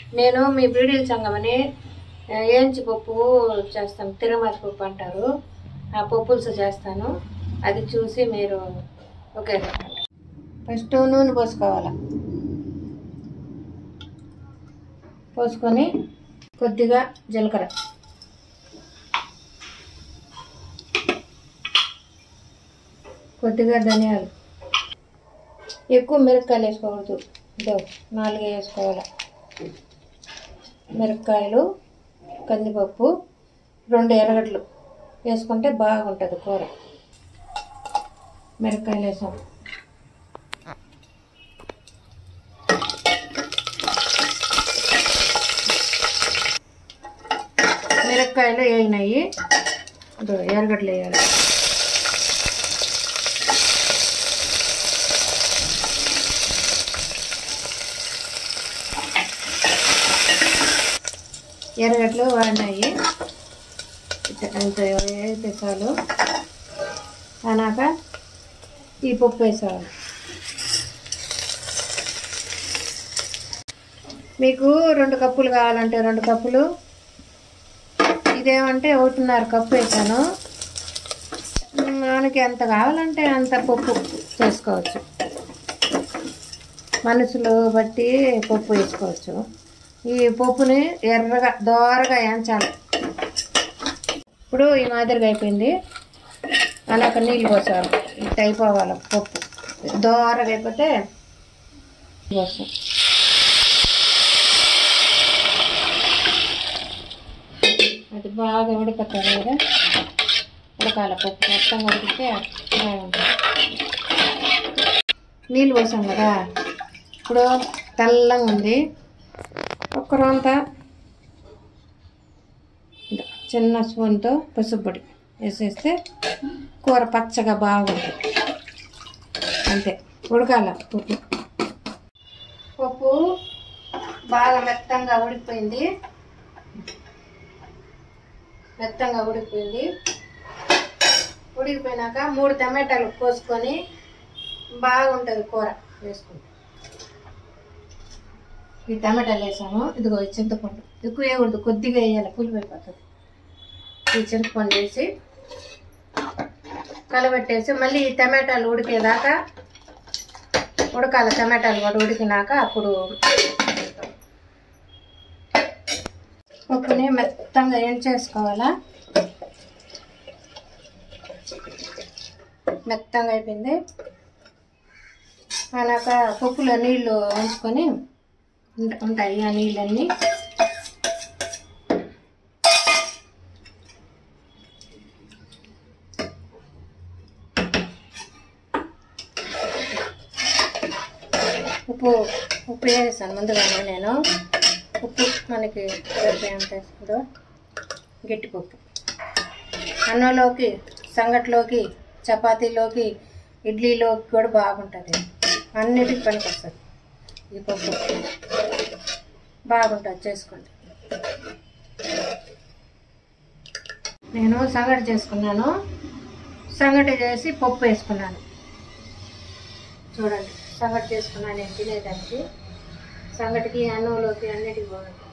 నేను మీ బీడీల సంగమని ఆ, ఏంచి పప్పు చేస్తాను తిరుమతి పప్పు అంటారు ఆ పప్పులుసు చేస్తాను అది చూసి మీరు ఓకే చెప్పండి ఫస్ట్ నూనె పోసుకోవాలి పోసుకొని కొద్దిగా జీలకర్ర కొద్దిగా ధనియాలు ఎక్కువ మిరపకాయలు వేసుకోకూడదు ఇదో నాలుగు వేసుకోవాలి మిరపకాయలు కందిపప్పు రెండు ఎర్రగడ్డలు వేసుకుంటే బాగుంటుంది కూర మిరపకాయలు వేసాం మిరపకాయలు వేయినాయి ఇదో ఎర్రగడ్డలు వేయాలి ఎర్రగడ్డలు వాడినాయి ఇట్ట- అంత వేస్తే చాలు అనాక ఈ పప్పు వేసేవాళ్ళు మీకు రెండు కప్పులు కావాలంటే రెండు కప్పులు ఇదేమంటే ఒకటిన్నర కప్పు వేసాను మనకి ఎంత కావాలంటే అంత పప్పు చేసుకోవచ్చు మనుషులు బట్టి పప్పు వేసుకోవచ్చు ఈ పప్పుని ఎర్రగా దోరగా వేయించాలి ఇప్పుడు ఈ మాదిరిగా అయిపోయింది అలాగ నీళ్ళు పోసాలి ఇట్ట అయిపోవాలి పప్పు దోరగా అయిపోతే పోసాం అది బాగా ఉడుకుతుంది కదా ఉడకాల పప్పు మొత్తం ఉడికితే బాగుంటుంది నీళ్ళు పోసాం కదా ఇప్పుడు తెల్లంగా ఉంది ఒక్క రొంత ఇదో చిన్న స్పూన్తో పసుపు పొడి వేసేస్తే కూర పచ్చగా బాగుంటుంది అంతే ఉడకాల పప్పు పప్పు బాగా మెత్తంగా ఉడికిపోయింది మెత్తంగా ఉడికిపోయింది ఉడికిపోయినాక మూడు టమాటాలు కోసుకొని బాగుంటుంది కూర వేసుకుంటే ఈ టమాటాలు వేసాము ఇదిగో ఈ చింతపండు ఎక్కువ వేయకూడదు కొద్దిగా వేయాలి పులిపోయిపోతుంది ఈ చింతపండు వేసి కలబెట్టేసి మళ్ళీ ఈ టమాటాలు ఉడికేదాకా ఉడకాలి టమాటాలు కూడా ఉడికినాక అప్పుడు పప్పుని మెత్తంగా ఏం చేసుకోవాలా మెత్తంగా అయిపోయింది అలాక పప్పులో నీళ్ళు ఉంచుకొని ఉంట- ఉంటాయి ఆ నీళ్ళన్నీ ఉప్పు ఉప్పు వేసాను ముందుగానే నేను ఉప్పు మనకి సరిపోయేంత వేసుకుందో గట్టిపప్పు అన్నంలోకి సంగట్లోకి చపాతీలోకి ఇడ్లీలోకి కూడా బాగుంటుంది అన్నిటికి పనికి వస్తుంది ఈ పప్పు బాగుంటుంది చేసుకోండి నేను సంగటి చేసుకున్నాను సంగటి చేసి పప్పు వేసుకున్నాను చూడండి సంగటి చేసుకున్నాను నేను తినేదానికి సంగటికి అన్నంలోకి అన్నిటికి బాగుంటుంది